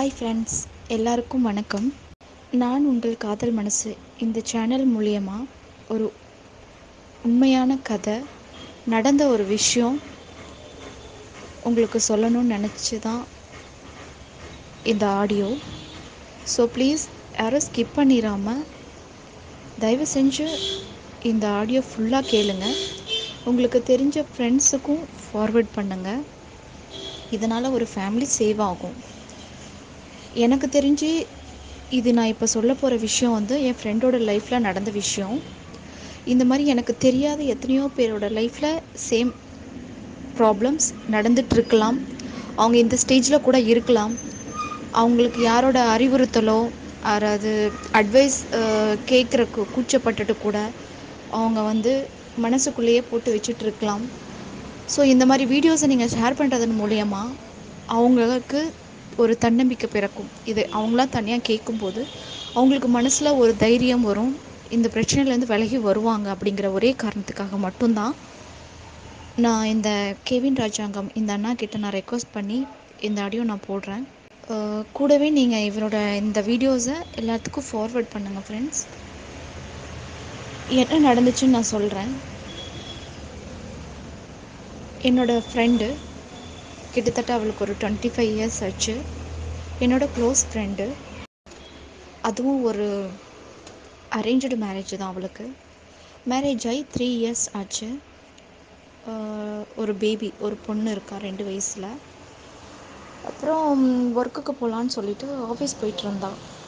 hi friends எல்லாருக்கும் வணக்கம் நான் உங்கள் காதல் மனசு இந்த சேனல் மூலியமா ஒரு உண்மையான கதை நடந்த ஒரு விஷயம் உங்களுக்கு சொல்லணும்னு நினச்சி தான் இந்த ஆடியோ ஸோ ப்ளீஸ் யாரும் ஸ்கிப் பண்ணிடாமல் தயவு செஞ்சு இந்த ஆடியோ ஃபுல்லாக கேளுங்க உங்களுக்கு தெரிஞ்ச ஃப்ரெண்ட்ஸுக்கும் ஃபார்வர்ட் பண்ணுங்கள் இதனால் ஒரு ஃபேமிலி சேவ் ஆகும் எனக்கு தெரிஞ்சு இது நான் இப்போ சொல்ல போகிற விஷயம் வந்து என் ஃப்ரெண்டோட லைஃப்பில் நடந்த விஷயம் இந்த மாதிரி எனக்கு தெரியாத எத்தனையோ பேரோட லைஃப்பில் சேம் ப்ராப்ளம்ஸ் நடந்துகிட்ருக்கலாம் அவங்க இந்த ஸ்டேஜில் கூட இருக்கலாம் அவங்களுக்கு யாரோட அறிவுறுத்தலோ யாராவது அட்வைஸ் கேட்குறக்கு கூச்சப்பட்டுட்டு கூட அவங்க வந்து மனசுக்குள்ளேயே போட்டு வச்சுட்டு இருக்கலாம் ஸோ இந்த மாதிரி வீடியோஸை நீங்கள் ஷேர் பண்ணுறதன் மூலயமா அவங்களுக்கு ஒரு தன்னம்பிக்கை பிறக்கும் இது அவங்களா தனியாக கேட்கும்போது அவங்களுக்கு மனசில் ஒரு தைரியம் வரும் இந்த பிரச்சனையிலேருந்து விலகி வருவாங்க அப்படிங்கிற ஒரே காரணத்துக்காக மட்டும்தான் நான் இந்த கெவின் ராஜாங்கம் இந்த அண்ணா கிட்ட நான் ரெக்வஸ்ட் பண்ணி இந்த ஆடியோ நான் போடுறேன் அஹ் கூடவே நீங்கள் இவரோட இந்த வீடியோஸை எல்லாத்துக்கும் ஃபார்வர்ட் பண்ணுங்கள் ஃப்ரெண்ட்ஸ் என்ன நடந்துச்சுன்னு நான் சொல்கிறேன் என்னோடய ஃப்ரெண்டு கிட்டத்தட்ட அவளுக்கு ஒரு டுவெண்ட்டி ஃபைவ் இயர்ஸ் ஆச்சு என்னோட க்ளோஸ் ஃப்ரெண்டு அதுவும் ஒரு அரேஞ்சு மேரேஜ் தான் அவளுக்கு மேரேஜ் ஆகி த்ரீ இயர்ஸ் ஆச்சு ஆஹ் ஒரு பேபி ஒரு பொண்ணு இருக்கா ரெண்டு வயசில் அப்புறம் ஒர்க்குக்கு போகலான்னு சொல்லிட்டு ஆஃபீஸ் போயிட்டு இருந்தா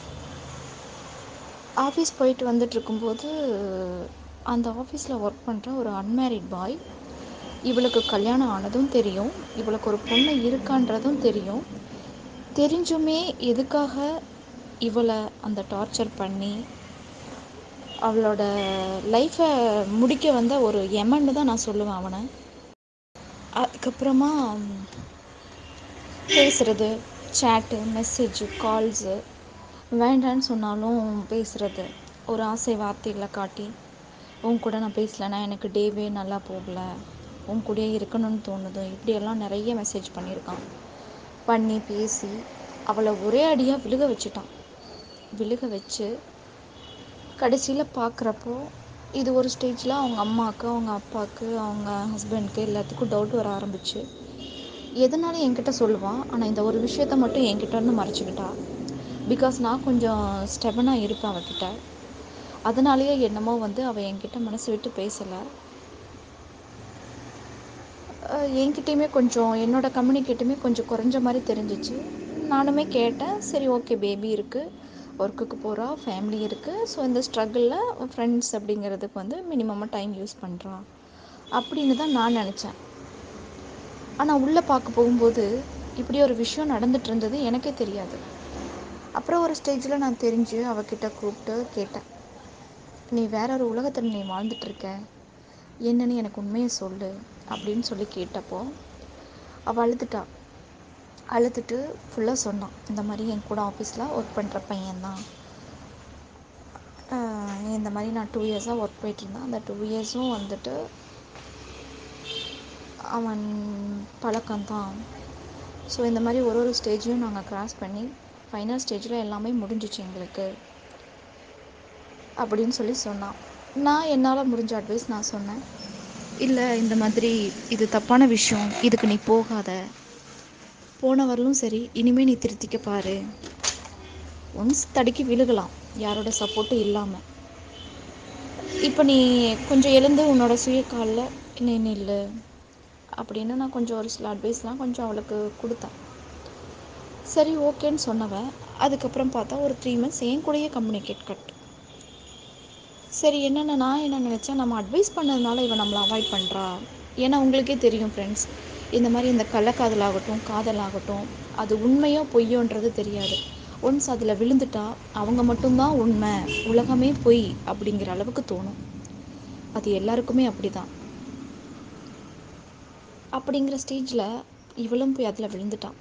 ஆஃபீஸ் போயிட்டு வந்துட்டு இருக்கும்போது அந்த ஆஃபீஸில் ஒர்க் பண்ணுற ஒரு அன்மேரிட் பாய் இவளுக்கு கல்யாணம் ஆனதும் தெரியும் இவளுக்கு ஒரு பொண்ணு இருக்கான்றதும் தெரியும் தெரிஞ்சுமே எதுக்காக இவளை அந்த டார்ச்சர் பண்ணி அவளோட லைஃப்பை முடிக்க வந்த ஒரு எமன்னு தான் நான் சொல்லுவேன் அவனை அதுக்கப்புறமா பேசுகிறது சேட்டு மெசேஜு கால்ஸு வேண்டான்னு சொன்னாலும் பேசுகிறது ஒரு ஆசை வார்த்தைகளை காட்டி உன் கூட நான் பேசலைன்னா எனக்கு டேவே நல்லா போகல உன் கூடயே இருக்கணும்னு தோணுது இப்படியெல்லாம் நிறைய மெசேஜ் பண்ணியிருக்கான் பண்ணி பேசி அவளை ஒரே அடியாக விழுக வச்சுட்டான் விழுக வச்சு கடைசியில் பார்க்குறப்போ இது ஒரு ஸ்டேஜில் அவங்க அம்மாவுக்கு அவங்க அப்பாவுக்கு அவங்க ஹஸ்பண்ட்க்கு எல்லாத்துக்கும் டவுட் வர ஆரம்பிச்சு எதனாலும் என்கிட்ட சொல்லுவான் ஆனால் இந்த ஒரு விஷயத்த மட்டும் என்கிட்ட இருந்து மறைச்சிக்கிட்டா பிகாஸ் நான் கொஞ்சம் ஸ்டெபனாக இருப்பேன் அவகிட்ட அதனாலேயே என்னமோ வந்து அவள் என்கிட்ட மனசு விட்டு பேசலை என்கிட்டயுமே கொஞ்சம் என்னோட கம்யூனிகேட்டுமே கொஞ்சம் குறைஞ்ச மாதிரி தெரிஞ்சிச்சு நானுமே கேட்டேன் சரி ஓகே பேபி இருக்குது ஒர்க்குக்கு போகிறா ஃபேமிலி இருக்குது ஸோ இந்த ஸ்ட்ரகிளில் ஃப்ரெண்ட்ஸ் அப்படிங்கிறதுக்கு வந்து மினிமமாக டைம் யூஸ் பண்ணுறா அப்படின்னு தான் நான் நினச்சேன் ஆனால் உள்ளே பார்க்க போகும்போது இப்படி ஒரு விஷயம் நடந்துட்டு இருந்தது எனக்கே தெரியாது அப்புறம் ஒரு ஸ்டேஜில் நான் தெரிஞ்சு அவகிட்ட கூப்பிட்டு கேட்டேன் நீ வேற ஒரு உலகத்தில் நீ வாழ்ந்துட்டு இருக்க என்னன்னு எனக்கு உண்மையை சொல்லு அப்படின்னு சொல்லி கேட்டப்போ அவள் அழுதுட்டா அழுதுட்டு ஃபுல்லாக சொன்னான் இந்த மாதிரி என் கூட ஆஃபீஸில் ஒர்க் பண்ணுற பையன்தான் ஆஹ் இந்த மாதிரி நான் டூ இயர்ஸாக ஒர்க் போயிட்டுருந்தேன் அந்த டூ இயர்ஸும் வந்துட்டு அவன் பழக்கம்தான் ஸோ இந்த மாதிரி ஒரு ஒரு ஸ்டேஜையும் நாங்கள் கிராஸ் பண்ணி ஃபைனல் ஸ்டேஜில் எல்லாமே முடிஞ்சிச்சு எங்களுக்கு அப்படின்னு சொல்லி சொன்னான் நான் என்னால் முடிஞ்ச அட்வைஸ் நான் சொன்னேன் இல்லை இந்த மாதிரி இது தப்பான விஷயம் இதுக்கு நீ போகாத போன வரலும் சரி இனிமேல் நீ திருத்திக்க பாரு ஒன்ஸ் தடுக்கி விழுகலாம் யாரோட சப்போர்ட்டும் இல்லாமல் இப்போ நீ கொஞ்சம் எழுந்து உன்னோட சுய காலில் நீ நில்லு அப்படின்னு நான் கொஞ்சம் ஒரு சில அட்வைஸ்லாம் கொஞ்சம் அவளுக்கு கொடுத்தேன் சரி ஓகேன்னு சொன்னவன் அதுக்கப்புறம் பார்த்தா ஒரு த்ரீ மந்த்ஸ் என் கூடயே கம்யூனிகேட் கட் சரி என்னென்ன நான் என்ன நினச்சேன் நம்ம அட்வைஸ் பண்ணதுனால இவன் நம்மளை அவாய்ட் பண்ணுறா ஏன்னா உங்களுக்கே தெரியும் ஃப்ரெண்ட்ஸ் இந்த மாதிரி இந்த கள்ளக்காதலாகட்டும் காதலாகட்டும் அது உண்மையோ பொய்யோன்றது தெரியாது ஒன்ஸ் அதில் விழுந்துட்டா அவங்க மட்டும்தான் உண்மை உலகமே பொய் அப்படிங்கிற அளவுக்கு தோணும் அது எல்லாருக்குமே அப்படி தான் அப்படிங்கிற ஸ்டேஜில் இவளும் போய் அதில் விழுந்துட்டான்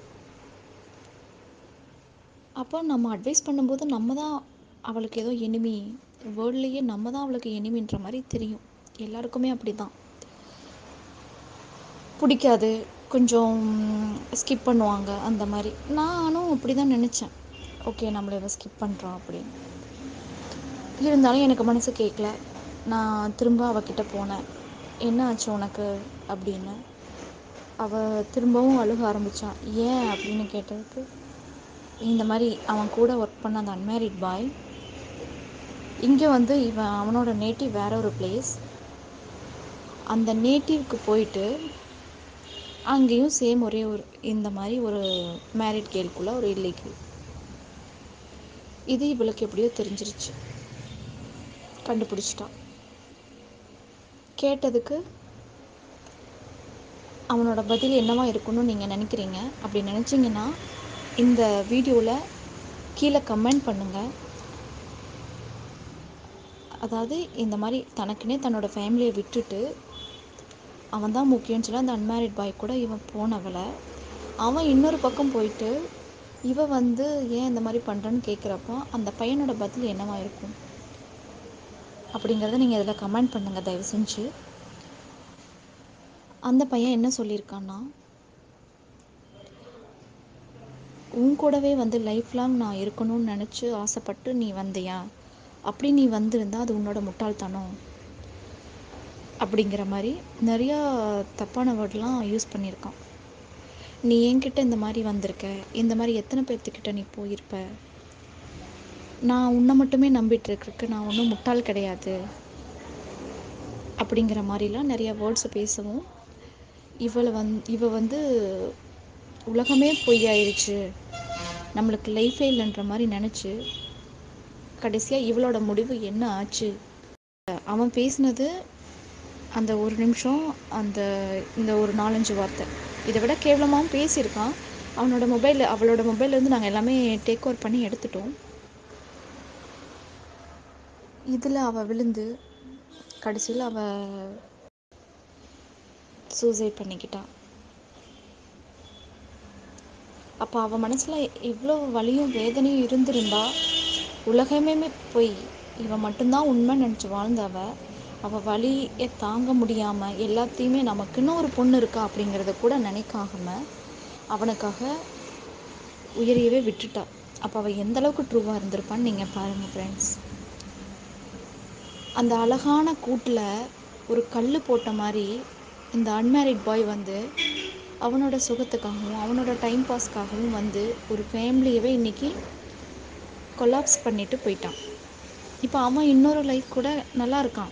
அப்போ நம்ம அட்வைஸ் பண்ணும்போது நம்ம தான் அவளுக்கு ஏதோ எனிமி வேர்ல்ட்லேயே நம்ம தான் அவளுக்கு எனிமின்ற மாதிரி தெரியும் எல்லாருக்குமே அப்படி தான் பிடிக்காது கொஞ்சம் ஸ்கிப் பண்ணுவாங்க அந்த மாதிரி நானும் அப்படி தான் நினச்சேன் ஓகே நம்மள இவ ஸ்கிப் பண்ணுறா அப்படின்னு இருந்தாலும் எனக்கு மனசு கேட்கல நான் திரும்ப அவகிட்ட போனேன் என்ன ஆச்சு உனக்கு அப்படின்னு அவ திரும்பவும் அழுக ஆரம்பிச்சா ஏன் அப்படின்னு கேட்டதுக்கு இந்த மாதிரி அவன் கூட ஒர்க் பண்ண அந்த அன்மேரிட் பாய் இங்கே வந்து இவன் அவனோட நேட்டிவ் வேற ஒரு பிளேஸ் அந்த நேட்டிவ்க்கு போயிட்டு அங்கேயும் சேம் ஒரே ஒரு இந்த மாதிரி ஒரு மேரிட் கேர்ள்குள்ளே ஒரு இல்லீகல் இது இவளுக்கு எப்படியோ தெரிஞ்சிருச்சு கண்டுபிடிச்சிட்டா கேட்டதுக்கு அவனோட பதில் என்னவா இருக்கணும்னு நீங்கள் நினைக்கிறீங்க அப்படி நினச்சிங்கன்னா இந்த வீடியோவில் கீழே கமெண்ட் பண்ணுங்கள் அதாவது இந்த மாதிரி தனக்குன்னே தன்னோட ஃபேமிலியை விட்டுட்டு அவன் தான் முக்கியம்னு சொல்லி அந்த அன்மேரிட் பாய் கூட இவன் போனவளை அவன் இன்னொரு பக்கம் போயிட்டு இவ வந்து ஏன் இந்த மாதிரி பண்ணுறன்னு கேட்குறப்போ அந்த பையனோட பதில் என்னவா இருக்கும் அப்படிங்கிறத நீங்கள் இதில் கமெண்ட் பண்ணுங்கள் தயவு செஞ்சு அந்த பையன் என்ன சொல்லியிருக்கான்னா உன் கூடவே வந்து லைஃப் லாங் நான் இருக்கணும்னு நினச்சி ஆசைப்பட்டு நீ வந்தியா அப்படி நீ வந்திருந்தா அது உன்னோட முட்டாள்தனம் அப்படிங்கிற மாதிரி நிறையா தப்பான வேர்ட்லாம் யூஸ் பண்ணியிருக்கான் நீ என்கிட்ட இந்த மாதிரி வந்திருக்க இந்த மாதிரி எத்தனை பேர்த்துக்கிட்ட நீ போயிருப்ப நான் உன்னை மட்டுமே நம்பிட்டு இருக்கிறதுக்கு நான் ஒன்றும் முட்டாள் கிடையாது அப்படிங்கிற மாதிரிலாம் நிறைய வேர்ட்ஸை பேசவும் இவளை வந் இவ வந்து உலகமே பொய்யாயிருச்சு நம்மளுக்கு லைஃபே இல்லைன்ற மாதிரி நினச்சி கடைசியாக இவளோட முடிவு என்ன ஆச்சு அவன் பேசினது அந்த ஒரு நிமிஷம் அந்த இந்த ஒரு நாலஞ்சு வார்த்தை இதை விட கேவலமாகவும் பேசியிருக்கான் அவனோட மொபைலில் அவளோட மொபைல்லேருந்து நாங்கள் எல்லாமே டேக் ஓவர் பண்ணி எடுத்துட்டோம் இதில் அவள் விழுந்து கடைசியில் அவள் சூசைட் பண்ணிக்கிட்டான் அப்போ அவள் மனசில் எவ்வளோ வலியும் வேதனையும் இருந்திருந்தா உலகமே போய் இவன் மட்டும்தான் உண்மை நினச்சி வாழ்ந்தவ அவள் வலியை தாங்க முடியாமல் எல்லாத்தையுமே நமக்குன்னு ஒரு பொண்ணு இருக்கா அப்படிங்கிறத கூட நினைக்காம அவனுக்காக உயிரையவே விட்டுட்டா அப்போ அவள் எந்த அளவுக்கு ட்ரூவாக இருந்திருப்பான்னு நீங்கள் பாருங்கள் ஃப்ரெண்ட்ஸ் அந்த அழகான கூட்டில் ஒரு கல் போட்ட மாதிரி இந்த அன்மேரிட் பாய் வந்து அவனோட சுகத்துக்காகவும் அவனோட டைம் பாஸ்க்காகவும் வந்து ஒரு ஃபேமிலியவே இன்றைக்கி கொலாப்ஸ் பண்ணிட்டு போயிட்டான் இப்போ அவன் இன்னொரு லைஃப் கூட நல்லா இருக்கான்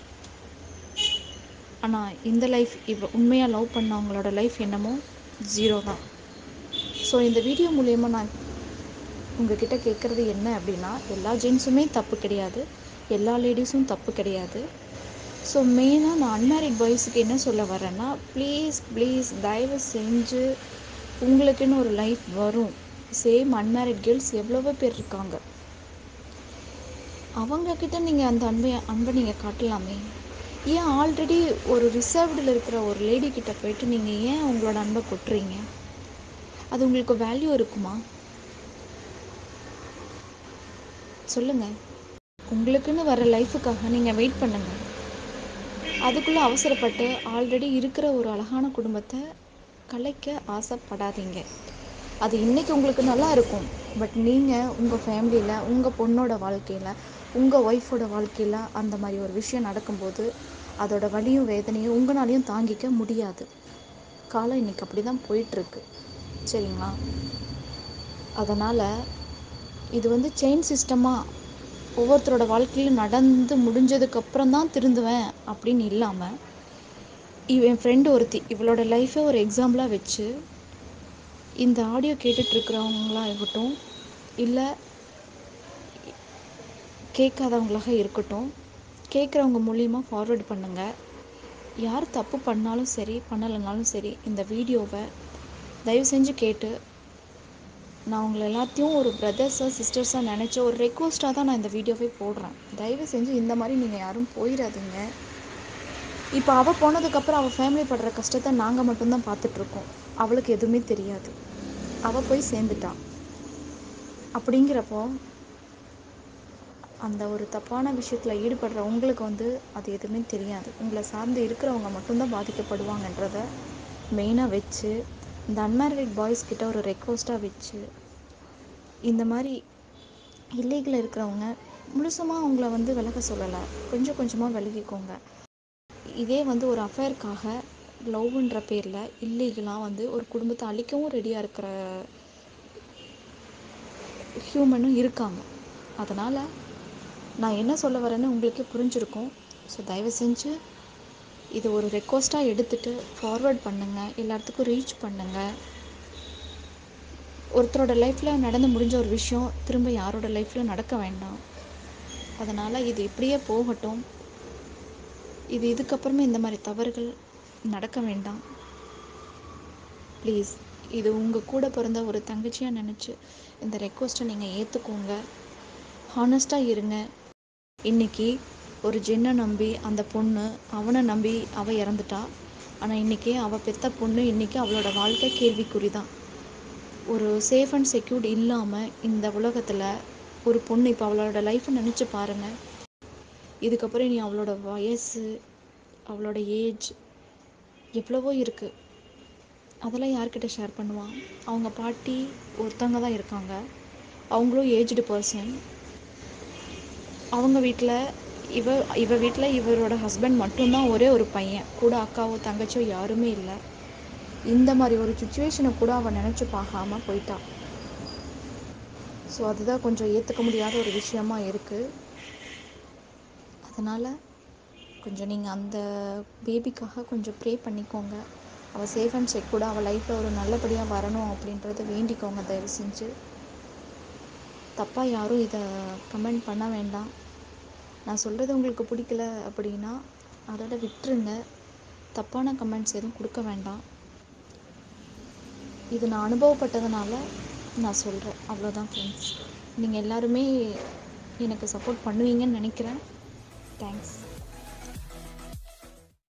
ஆனால் இந்த லைஃப் இப்போ உண்மையாக லவ் பண்ணவங்களோட லைஃப் என்னமோ ஜீரோ தான் ஸோ இந்த வீடியோ மூலயமா நான் உங்ககிட்ட கேட்குறது என்ன அப்படின்னா எல்லா ஜென்ஸுமே தப்பு கிடையாது எல்லா லேடிஸும் தப்பு கிடையாது ஸோ மெயினாக நான் அன்மேரிட் பாய்ஸுக்கு என்ன சொல்ல வரேன்னா ப்ளீஸ் ப்ளீஸ் தயவு செஞ்சு உங்களுக்குன்னு ஒரு லைஃப் வரும் சேம் அன்மேரிட் கேர்ள்ஸ் எவ்வளவோ பேர் இருக்காங்க அவங்கக்கிட்ட நீங்கள் அந்த அன்பை அன்பை நீங்கள் காட்டலாமே ஏன் ஆல்ரெடி ஒரு ரிசர்வ்டில் இருக்கிற ஒரு லேடி கிட்ட போயிட்டு நீங்கள் ஏன் உங்களோட அன்பை கொட்டுறீங்க அது உங்களுக்கு வேல்யூ இருக்குமா சொல்லுங்கள் உங்களுக்குன்னு வர லைஃபுக்காக நீங்கள் வெயிட் பண்ணுங்கள் அதுக்குள்ளே அவசரப்பட்டு ஆல்ரெடி இருக்கிற ஒரு அழகான குடும்பத்தை கலைக்க ஆசைப்படாதீங்க அது இன்றைக்கி உங்களுக்கு நல்லா இருக்கும் பட் நீங்கள் உங்கள் ஃபேமிலியில் உங்கள் பொண்ணோட வாழ்க்கையில் உங்கள் ஒய்ஃபோட வாழ்க்கையில் அந்த மாதிரி ஒரு விஷயம் நடக்கும்போது அதோட வலியும் வேதனையும் உங்களாலையும் தாங்கிக்க முடியாது காலம் இன்றைக்கி அப்படி தான் போயிட்டுருக்கு சரிங்களா அதனால் இது வந்து செயின் சிஸ்டமாக ஒவ்வொருத்தரோட வாழ்க்கையிலும் நடந்து முடிஞ்சதுக்கப்புறம் தான் திருந்துவேன் அப்படின்னு இல்லாமல் இவ என் ஃப்ரெண்டு ஒருத்தி இவளோட லைஃப்பை ஒரு எக்ஸாம்பிளாக வச்சு இந்த ஆடியோ கேட்டுட்ருக்கிறவங்களாக இருக்கட்டும் இல்லை கேட்காதவங்களாக இருக்கட்டும் கேட்குறவங்க மூலிமா ஃபார்வேர்ட் பண்ணுங்கள் யார் தப்பு பண்ணாலும் சரி பண்ணலைனாலும் சரி இந்த வீடியோவை தயவு செஞ்சு கேட்டு நான் உங்களை எல்லாத்தையும் ஒரு பிரதர்ஸாக சிஸ்டர்ஸாக நினச்ச ஒரு ரெக்வஸ்ட்டாக தான் நான் இந்த வீடியோவே போடுறேன் தயவு செஞ்சு இந்த மாதிரி நீங்கள் யாரும் போயிடாதீங்க இப்போ அவள் போனதுக்கப்புறம் அவள் ஃபேமிலி படுற கஷ்டத்தை நாங்கள் மட்டும்தான் பார்த்துட்ருக்கோம் அவளுக்கு எதுவுமே தெரியாது அவள் போய் சேர்ந்துட்டா அப்படிங்கிறப்போ அந்த ஒரு தப்பான விஷயத்தில் ஈடுபடுற உங்களுக்கு வந்து அது எதுவுமே தெரியாது உங்களை சார்ந்து இருக்கிறவங்க மட்டும்தான் பாதிக்கப்படுவாங்கன்றத மெயினாக வச்சு இந்த அன்மேரிட் பாய்ஸ் கிட்ட ஒரு ரெக்வஸ்ட்டாக வச்சு இந்த மாதிரி இல்லீகலில் இருக்கிறவங்க முழுசமாக அவங்கள வந்து விலக சொல்லலை கொஞ்சம் கொஞ்சமாக விலகிக்கோங்க இதே வந்து ஒரு அஃபேருக்காக லவ்ன்ற பேரில் இல்லீகலாக வந்து ஒரு குடும்பத்தை அழிக்கவும் ரெடியாக இருக்கிற ஹியூமனும் இருக்காங்க அதனால் நான் என்ன சொல்ல வரேன்னு உங்களுக்கே புரிஞ்சிருக்கும் ஸோ தயவு செஞ்சு இது ஒரு ரெக்வஸ்ட்டாக எடுத்துகிட்டு ஃபார்வர்ட் பண்ணுங்கள் எல்லாத்துக்கும் ரீச் பண்ணுங்கள் ஒருத்தரோட லைஃப்பில் நடந்து முடிஞ்ச ஒரு விஷயம் திரும்ப யாரோட லைஃப்லையும் நடக்க வேண்டாம் அதனால் இது இப்படியே போகட்டும் இது இதுக்கப்புறமே இந்த மாதிரி தவறுகள் நடக்க வேண்டாம் ப்ளீஸ் இது உங்கள் கூட பிறந்த ஒரு தங்கச்சியாக நினச்சி இந்த ரெக்வஸ்ட்டை நீங்கள் ஏற்றுக்கோங்க ஹானஸ்ட்டாக இருங்க இன்றைக்கி ஒரு ஜென்னை நம்பி அந்த பொண்ணு அவனை நம்பி அவள் இறந்துட்டா ஆனால் இன்றைக்கி அவள் பெத்த பொண்ணு இன்றைக்கி அவளோட வாழ்க்கை கேள்விக்குறி தான் ஒரு சேஃப் அண்ட் செக்யூர்ட் இல்லாமல் இந்த உலகத்தில் ஒரு பொண்ணு இப்போ அவளோட லைஃப்பை நினச்சி பாருங்கள் இதுக்கப்புறம் நீ அவளோட வயசு அவளோட ஏஜ் எவ்வளவோ இருக்குது அதெல்லாம் யார்கிட்ட ஷேர் பண்ணுவான் அவங்க பாட்டி ஒருத்தவங்க தான் இருக்காங்க அவங்களும் ஏஜ்டு பர்சன் அவங்க வீட்டில் இவ இவ வீட்டில் இவரோட ஹஸ்பண்ட் மட்டும்தான் ஒரே ஒரு பையன் கூட அக்காவோ தங்கச்சியோ யாருமே இல்லை இந்த மாதிரி ஒரு சுச்சுவேஷனை கூட அவன் நினச்சி பார்க்காம போயிட்டா ஸோ அதுதான் கொஞ்சம் ஏற்றுக்க முடியாத ஒரு விஷயமா இருக்குது அதனால் கொஞ்சம் நீங்கள் அந்த பேபிக்காக கொஞ்சம் ப்ரே பண்ணிக்கோங்க அவள் சேஃப் அண்ட் செக்யூர்டாக அவள் லைஃப்பில் ஒரு நல்லபடியாக வரணும் அப்படின்றத வேண்டிக்கோங்க தயவு செஞ்சு தப்பாக யாரும் இதை கமெண்ட் பண்ண வேண்டாம் நான் சொல்கிறது உங்களுக்கு பிடிக்கல அப்படின்னா அதோட விட்டுருங்க தப்பான கமெண்ட்ஸ் எதுவும் கொடுக்க வேண்டாம் இது நான் அனுபவப்பட்டதுனால நான் சொல்கிறேன் அவ்வளோதான் ஃப்ரெண்ட்ஸ் நீங்கள் எல்லாருமே எனக்கு சப்போர்ட் பண்ணுவீங்கன்னு நினைக்கிறேன் தேங்க்ஸ்